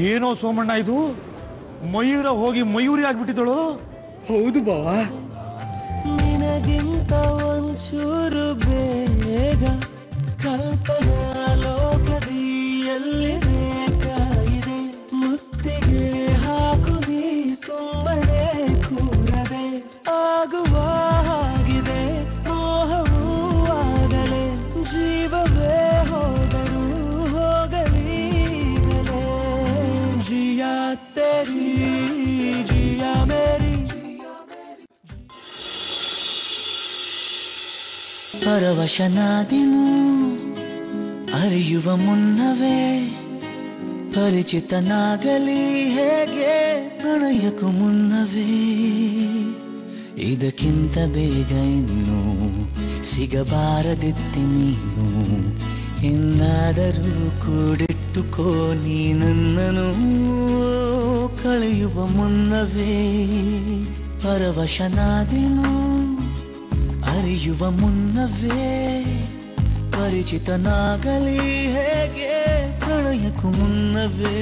ಏನೋ ಸೋಮಣ್ಣ ಇದು ಮಯೂರ ಹೋಗಿ ಮಯೂರಿ ಆಗ್ಬಿಟ್ಟಿದ್ದಳು ಹೌದು ಬಾವಾ ನಿನಗಿಂತ ಒಂಚೂರು ಬೇಗ ಕಲ್ಪನಾ ಲೋಕದಿ ಎಲ್ಲಿದೆ ಕಾಯಿದೆ ಮುತ್ತಿಗೆ ಹಾಕು ನೀ ಸುಮ್ಮನೆ ಕೂರದೆ ಆಗುವ ಹಾಗಿದೆ ಮೋಹವೂ ಆಗಲೇ ಜೀವವೇ ಹೋದರೂ ಹೋಗಲೀಗಲೇ ಜಿಯಾ ತೆರಿ ಜಿಯಾ ಮೇರಿ ಪರವಶನಾದಿನು ಅರಿಯುವ ಮುನ್ನವೇ ಪರಿಚಿತನಾಗಲಿ ಹೇಗೆ ಪ್ರಣಯಕ್ಕೂ ಮುನ್ನವೇ ಇದಕ್ಕಿಂತ ಬೇಗ ಇನ್ನು ಸಿಗಬಾರದಿತ್ತೆ ನೀನು ಇನ್ನಾದರೂ ಕೂಡಿಟ್ಟುಕೋ ನೀ ನನ್ನನು ಕಳೆಯುವ ಮುನ್ನವೇ ಪರವಶನಾದಿನು ಅರಿಯುವ ಮುನ್ನವೇ ಪರಿಚಿತನಾಗಲಿ ಹೇಗೆ ಪ್ರಣಯಕ್ಕೂ ಮುನ್ನವೇ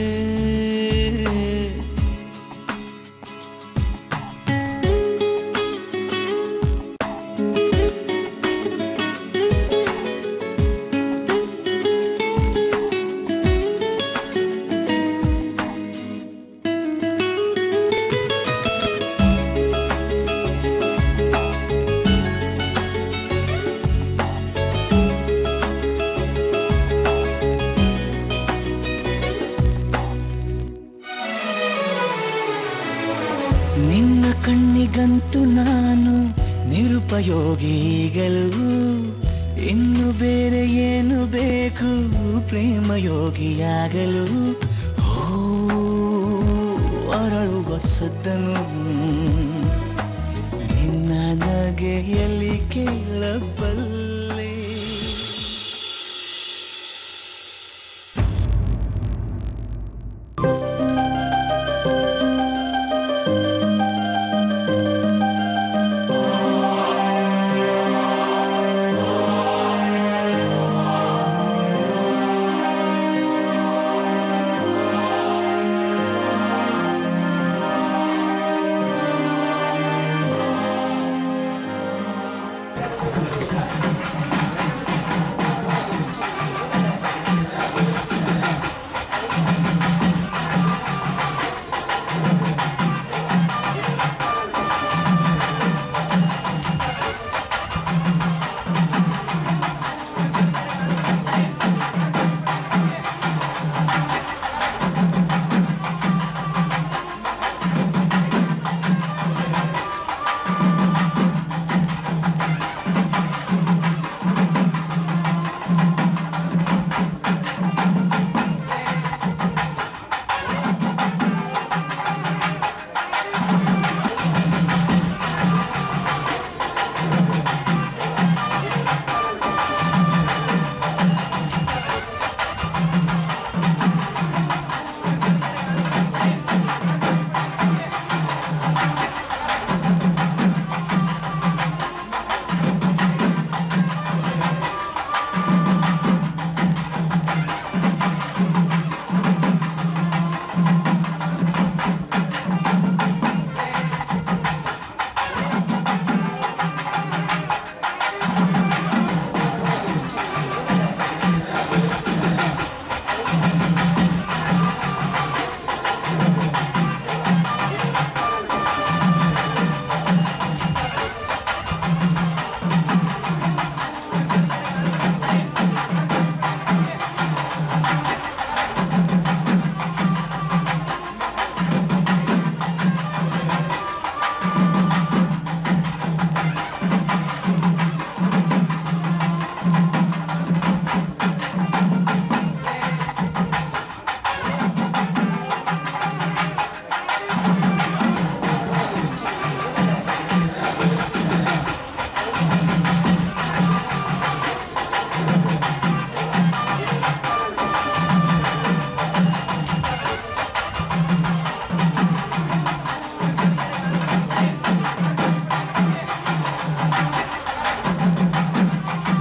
ನಿನ್ನ ಕಣ್ಣಿಗಂತೂ ನಾನು ನಿರುಪಯೋಗಿಗಳು ಇನ್ನು ಬೇರೆ ಏನು ಬೇಕು ಪ್ರೇಮಯೋಗಿಯಾಗಲು ಹೋ ಅರಳುವ ಸದ್ದನು ನಿನ್ನ ನಗೆಯಲ್ಲಿ ಕೇಳಬಲ್ಲೆ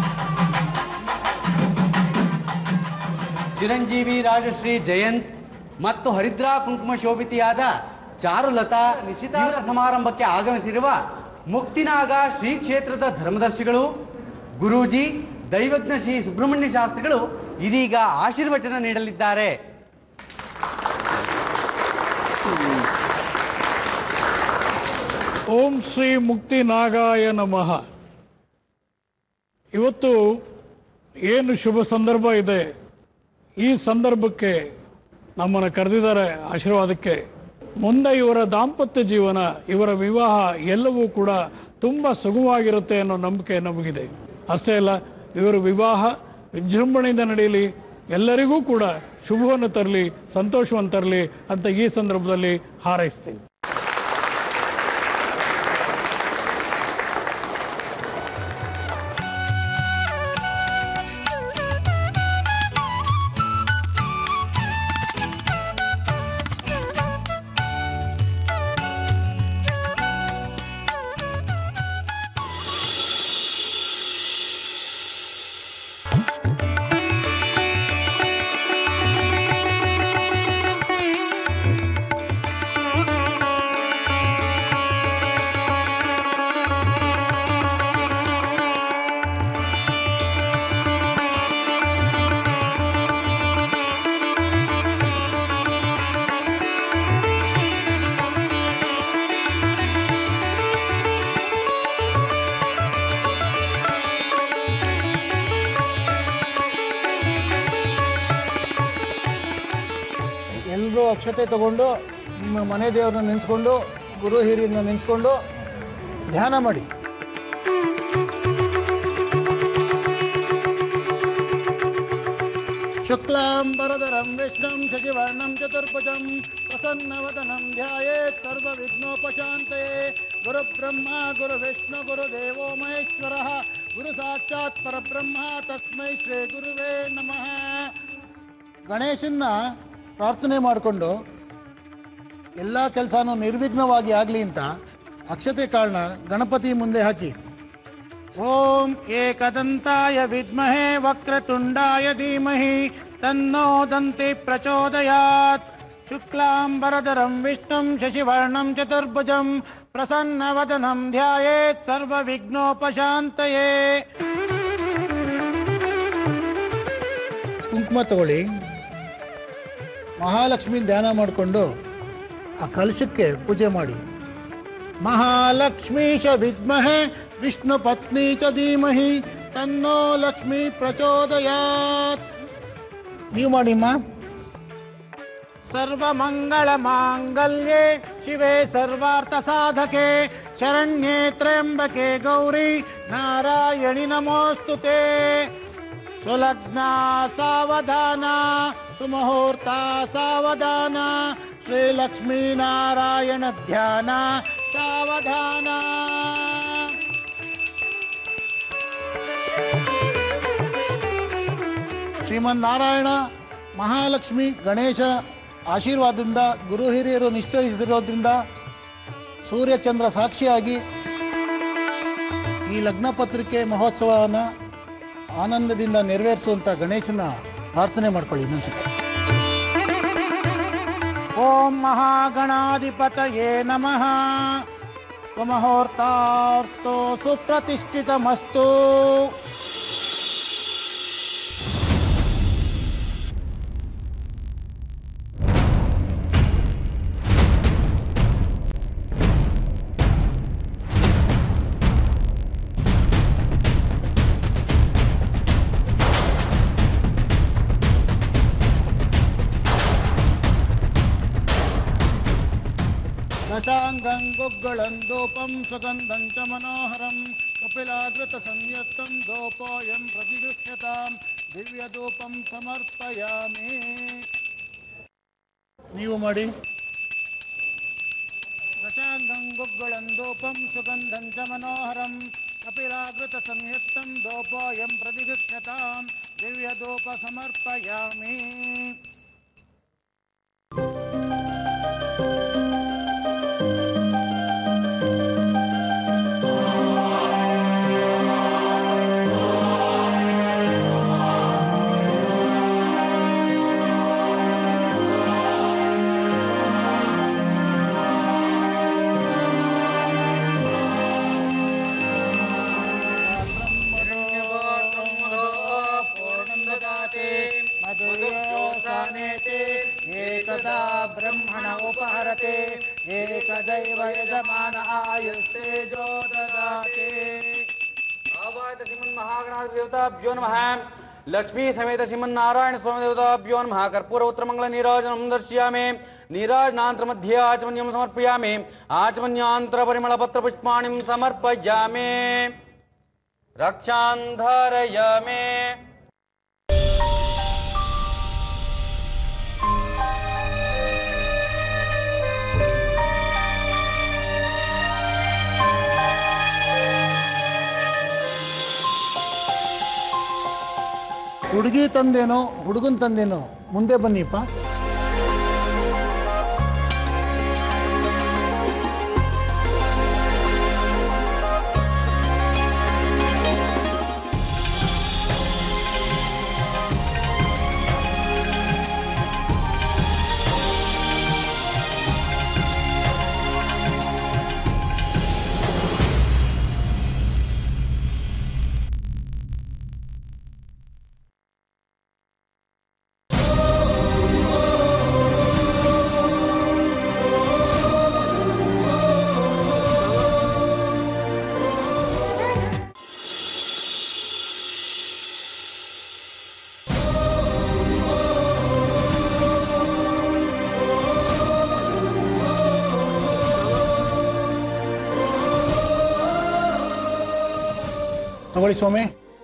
ಚಿರಂಜೀವಿ ರಾಜಶ್ರೀ ಜಯಂತ್ ಮತ್ತು ಹರಿದ್ರಾ ಕುಂಕುಮ ಶೋಭಿತಿಯಾದ ಚಾರುಲತಾ ನಿಶ್ಚಿತಾರ್ಥ ಸಮಾರಂಭಕ್ಕೆ ಆಗಮಿಸಿರುವ ಮುಕ್ತಿನಾಗ ಶ್ರೀ ಕ್ಷೇತ್ರದ ಧರ್ಮದರ್ಶಿಗಳು ಗುರೂಜಿ ದೈವಜ್ಞ ಶ್ರೀ ಸುಬ್ರಹ್ಮಣ್ಯ ಶಾಸ್ತ್ರಿಗಳು ಇದೀಗ ಆಶೀರ್ವಚನ ನೀಡಲಿದ್ದಾರೆ ಓಂ ಶ್ರೀ ಮುಕ್ತಿ ನಾಗಾಯ ನಮಃ ಇವತ್ತು ಏನು ಶುಭ ಸಂದರ್ಭ ಇದೆ ಈ ಸಂದರ್ಭಕ್ಕೆ ನಮ್ಮನ್ನು ಕರೆದಿದ್ದಾರೆ ಆಶೀರ್ವಾದಕ್ಕೆ ಮುಂದೆ ಇವರ ದಾಂಪತ್ಯ ಜೀವನ ಇವರ ವಿವಾಹ ಎಲ್ಲವೂ ಕೂಡ ತುಂಬ ಸುಗಮವಾಗಿರುತ್ತೆ ಅನ್ನೋ ನಂಬಿಕೆ ನಮಗಿದೆ ಅಷ್ಟೇ ಅಲ್ಲ ಇವರ ವಿವಾಹ ವಿಜೃಂಭಣೆಯಿಂದ ನಡೆಯಲಿ ಎಲ್ಲರಿಗೂ ಕೂಡ ಶುಭವನ್ನು ತರಲಿ ಸಂತೋಷವನ್ನು ತರಲಿ ಅಂತ ಈ ಸಂದರ್ಭದಲ್ಲಿ ಹಾರೈಸ್ತೀನಿ ಎಲ್ಲರೂ ಅಕ್ಷತೆ ತಗೊಂಡು ನಿಮ್ಮ ಮನೆ ದೇವ್ರನ್ನ ನೆನೆಸ್ಕೊಂಡು ಗುರು ಹಿರಿಯರನ್ನ ನೆನೆಸ್ಕೊಂಡು ಧ್ಯಾನ ಮಾಡಿ ಶುಕ್ಲಾಂಬರಧರಂ ವಿಷ್ಣುಂ ಶಶಿವರ್ಣಂ ಚತುರ್ಭುಜಂ ಪ್ರಸನ್ನವದನಂ ಧ್ಯಾಯೇತ್ ಸರ್ವವಿಘ್ನೋಪಶಾಂತಯೇ ಗುರುಬ್ರಹ್ಮ ಗುರುವಿಷ್ಣು ಗುರುದೇವೋ ಮಹೇಶ್ವರಃ ಗುರು ಸಾಕ್ಷಾತ್ ಪರಬ್ರಹ್ಮ ತಸ್ಮೈ ಶ್ರೀ ಗುರುವೇ ನಮಃ ಗಣೇಶನ್ನ ಪ್ರಾರ್ಥನೆ ಮಾಡಿಕೊಂಡು ಎಲ್ಲ ಕೆಲಸನೂ ನಿರ್ವಿಘ್ನವಾಗಿ ಆಗಲಿ ಅಂತ ಅಕ್ಷತೆ ಕಾಳನ್ನ ಗಣಪತಿ ಮುಂದೆ ಹಾಕಿ ಓಂ ಏಕದಂತಾಯ ವಿದ್ಮಹೇ ವಕ್ರತುಂಡಾಯ ಧೀಮಹಿ ತನ್ನೋ ದಂತಿ ಪ್ರಚೋದಯಾತ್ ಶುಕ್ಲಾಂಬರಧರಂ ವಿಷ್ಣುಂ ಶಶಿವರ್ಣಂ ಚತುರ್ಭುಜಂ ಪ್ರಸನ್ನವದನಂ ಧ್ಯಾಯೇತ್ ಸರ್ವವಿಘ್ನೋಪಶಾಂತಯೇ ಕುಂಕುಮ ತಗೊಳ್ಳಿ ಮಹಾಲಕ್ಷ್ಮಿ ಧ್ಯಾನ ಮಾಡಿಕೊಂಡು ಆ ಕಲಶಕ್ಕೆ ಪೂಜೆ ಮಾಡಿ ಮಹಾಲಕ್ಷ್ಮೀ ಚ ವಿದ್ಮಹೆ ವಿಷ್ಣು ಪತ್ನಿ ಚ ಧೀಮಹಿ ತನ್ನೋ ಲಕ್ಷ್ಮಿ ಪ್ರಚೋದಯಾತ್ ನೀವು ಮಾಡಿಮ್ಮ ಸರ್ವಮಂಗಳ ಮಾಂಗಲ್ಯೆ ಶಿವೆ ಸರ್ವಾರ್ಥ ಸಾಧಕೆ ಶರಣ್ಯೆ ತ್ರ್ಯಂಬಕೆ ಗೌರಿ ನಾರಾಯಣಿ ನಮೋಸ್ತುತೆ ಸುಲಗ್ನ ಸಾವಧಾನ ಸುಮುಹೂರ್ತ ಸಾವಧಾನ ಶ್ರೀಲಕ್ಷ್ಮೀನಾರಾಯಣ ಧ್ಯಾನ ಸಾವಧಾನ ಶ್ರೀಮನ್ನಾರಾಯಣ ಮಹಾಲಕ್ಷ್ಮಿ ಗಣೇಶ ಆಶೀರ್ವಾದದಿಂದ ಗುರು ಹಿರಿಯರು ನಿಶ್ಚಯಿಸಿರೋದ್ರಿಂದ ಸೂರ್ಯಚಂದ್ರ ಸಾಕ್ಷಿಯಾಗಿ ಈ ಲಗ್ನ ಪತ್ರಿಕೆ ಮಹೋತ್ಸವನ ಆನಂದದಿಂದ ನೆರವೇರಿಸುವಂಥ ಗಣೇಶನ ಪ್ರಾರ್ಥನೆ ಮಾಡ್ಕೊಳ್ಳಿ ಇನ್ನೊಂದ್ಸತಿ ಓಂ ಮಹಾಗಣಾಧಿಪತಯೇ ನಮಃ ಸ್ವಮಹೋರ್ತಾರ್ಥೋ ಸುಪ್ರತಿಷ್ಠಿತಮಸ್ತು ದಶಾಂಗಂ ಗುಗ್ಗಳಂ ಧೂಪಂ ಸುಗಂಧಂ ಚ ಮನೋಹರಂ ಕಪಿಲಾಗೃತ ಸಂಯುಕ್ತಂ ಧೂಪೋಯಂ ಪ್ರತಿಗೃಹ್ಯತಾಂ ದಿವ್ಯ ಧೂಪಂ ಸಮರ್ಪಯಾಮಿ ನೀವು ಮಾಡಿ ದಶಾಂಗಂ ಗುಗ್ಗಳಂ ಧೂಪಂ ಸುಗಂಧಂ ಚ ಮನೋಹರಂ ಕಪಿಲಾಗೃತ ಸಂಯುಕ್ತಂ ಧೂಪೋಯಂ ಪ್ರತಿಗೃಹ್ಯತಾಂ ದಿವ್ಯ ಧೂಪ ಸಮರ್ಪಯಾಮಿ ಏಕದೈವ ಯಜಮಾನ ಆಯುಸ್ತೇಜೋ ದದಾತಿ ಆವಾಹಿತ ಶ್ರೀಮನ್ಮಹಾಗಣಾಧಿಪತಿ ದೇವತಾಭ್ಯೋ ನಮಃ ಲಕ್ಷ್ಮೀ ಸಮೇತ ಶ್ರೀಮನ್ನಾರಾಯಣ ಸ್ವಾಮಿ ದೇವತಾಭ್ಯೋ ನಮಃ ಕರ್ಪೂರ ಉತ್ತರಮಂಗಲ ನೀರಾಜನಂ ದರ್ಶಯಾಮಿ ನೀರಾಜನಾಂತರ ಮಧ್ಯೆ ಆಚಮನ್ಯಂ ಸಮರ್ಪಯಾಮಿ ಆಚಮನ್ಯಾಂತರ ಪರಿಮಳ ಪತ್ರ ಪುಷ್ಪಾಣಿಂ ಸಮರ್ಪಯಾಮಿ ರಕ್ಷಾಂಧಾರಯಾಮಿ ಹುಡುಗಿ ತಂದೇನೋ ಹುಡುಗನ ತಂದೇನೋ ಮುಂದೆ ಬನ್ನಿಪ್ಪ ತಗೊಳ್ಳಿ ಸ್ವಾಮಿ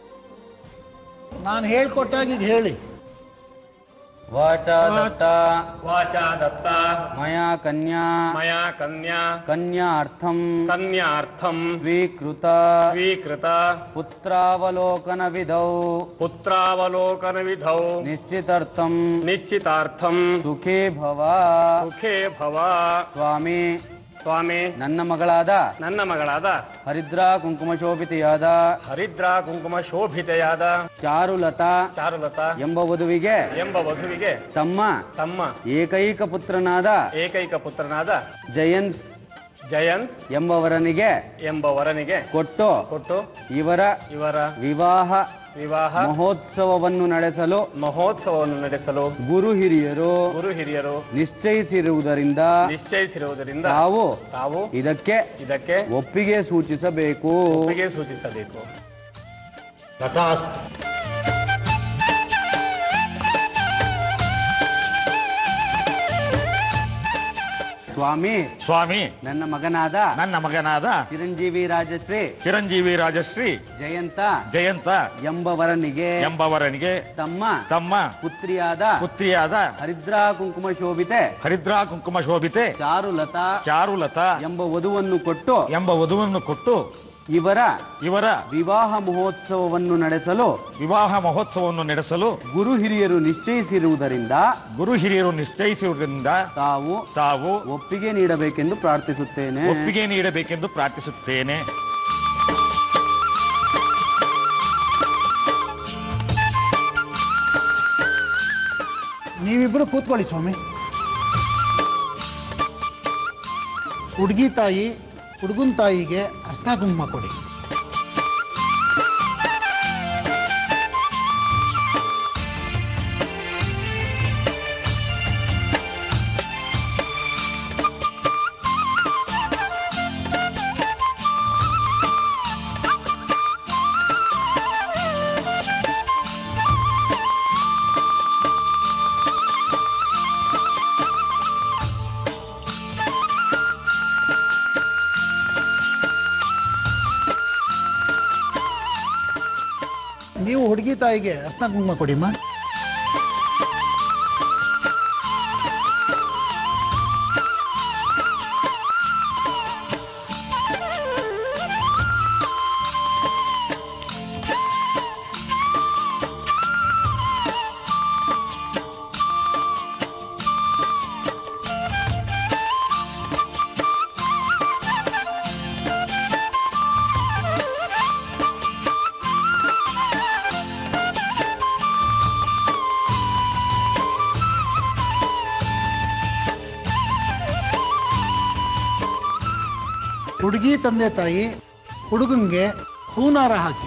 ನಾನು ಹೇಳ್ಕೊಟ್ಟಾಗ ಈಗ ಹೇಳಿ ವಾಚಾ ದತ್ತ ವಾಚಾ ದತ್ತ ಮಯಾ ಕನ್ಯಾ ಮಯಾ ಕನ್ಯಾ ಕನ್ಯಾರ್ಥಂ ಕನ್ಯಾರ್ಥಂ ಸ್ವೀಕೃತ ಸ್ವೀಕೃತ ಪುತ್ರಾವಲೋಕನ ವಿಧೌ ಪುತ್ರಾವಲೋಕನ ವಿಧೌ ನಿಶ್ಚಿತಾರ್ಥಂ ನಿಶ್ಚಿತಾರ್ಥಂ ಸುಖೇ ಭವ ಸುಖೇ ಭವ ಸ್ವಾಮಿ ಸ್ವಾಮಿ ನನ್ನ ಮಗಳಾದ ನನ್ನ ಮಗಳಾದ ಹರಿದ್ರಾ ಕುಂಕುಮ ಶೋಭಿತೆಯಾದ ಹರಿದ್ರಾ ಕುಂಕುಮ ಶೋಭಿತೆಯಾದ ಚಾರುಲತಾ ಚಾರುಲತಾ ಎಂಬ ವಧುವಿಗೆ ಎಂಬ ವಧುವಿಗೆ ತಮ್ಮ ತಮ್ಮ ಏಕೈಕ ಪುತ್ರನಾದ ಏಕೈಕ ಪುತ್ರನಾದ ಜಯಂತ್ ಜಯಂತ್ ಎಂಬವರನಿಗೆ ಎಂಬ ವರನಿಗೆ ಕೊಟ್ಟು ಕೊಟ್ಟು ಇವರ ಇವರ ವಿವಾಹ ವಿವಾಹ ಮಹೋತ್ಸವವನ್ನು ನಡೆಸಲು ಮಹೋತ್ಸವವನ್ನು ನಡೆಸಲು ಗುರು ಹಿರಿಯರು ಗುರು ಹಿರಿಯರು ನಿಶ್ಚಯಿಸಿರುವುದರಿಂದ ನಿಶ್ಚಯಿಸಿರುವುದರಿಂದ ತಾವು ತಾವು ಇದಕ್ಕೆ ಇದಕ್ಕೆ ಒಪ್ಪಿಗೆ ಸೂಚಿಸಬೇಕು ಒಪ್ಪಿಗೆ ಸೂಚಿಸಬೇಕು ತಥಾಸ್ತು ಸ್ವಾಮಿ ಸ್ವಾಮಿ ನನ್ನ ಮಗನಾದ ನನ್ನ ಮಗನಾದ ಚಿರಂಜೀವಿ ರಾಜಶ್ರೀ ಚಿರಂಜೀವಿ ರಾಜಶ್ರೀ ಜಯಂತ ಜಯಂತ ಎಂಬವರನಿಗೆ ಎಂಬವರನಿಗೆ ತಮ್ಮ ತಮ್ಮ ಪುತ್ರಿಯಾದ ಪುತ್ರಿಯಾದ ಹರಿದ್ರಾ ಕುಂಕುಮ ಶೋಭಿತೆ ಹರಿದ್ರಾ ಕುಂಕುಮ ಶೋಭಿತೆ ಚಾರುಲತಾ ಚಾರುಲತಾ ಎಂಬ ವಧುವನ್ನು ಕೊಟ್ಟು ಎಂಬ ವಧುವನ್ನು ಕೊಟ್ಟು ಇವರ ಇವರ ವಿವಾಹ ಮಹೋತ್ಸವವನ್ನು ನಡೆಸಲು ವಿವಾಹ ಮಹೋತ್ಸವವನ್ನು ನಡೆಸಲು ಗುರು ಹಿರಿಯರು ನಿಶ್ಚಯಿಸಿರುವುದರಿಂದ ಗುರು ಹಿರಿಯರು ನಿಶ್ಚಯಿಸಿರುವುದರಿಂದ ತಾವು ತಾವು ಒಪ್ಪಿಗೆ ನೀಡಬೇಕೆಂದು ಪ್ರಾರ್ಥಿಸುತ್ತೇನೆ ಒಪ್ಪಿಗೆ ನೀಡಬೇಕೆಂದು ಪ್ರಾರ್ಥಿಸುತ್ತೇನೆ ನೀವಿಬ್ಬರು ಕೂತ್ಕೊಳ್ಳಿ ಸ್ವಾಮಿ ಹುಡುಗಿ ತಾಯಿ ಹುಡುಗನ ತಾಯಿಗೆ ಅರ್ಶನ ಕುಂಕುಮ ಕೊಡಿ ನೀವು ಹುಡುಗಿ ತಾಯಿಗೆ ಅರ್ಶನ ಕುಂಕುಮ ಕೊಡಿಮ್ಮ ಹುಡುಗಿ ತಂದೆ ತಾಯಿ ಹುಡುಗಂಗೆ ಹೂನಾರ ಹಾಕಿ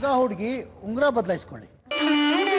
ಹುಡುಗ ಹುಡುಗಿ ಉಂಗುರ ಬದಲಾಯಿಸ್ಕೊಳ್ಳಿ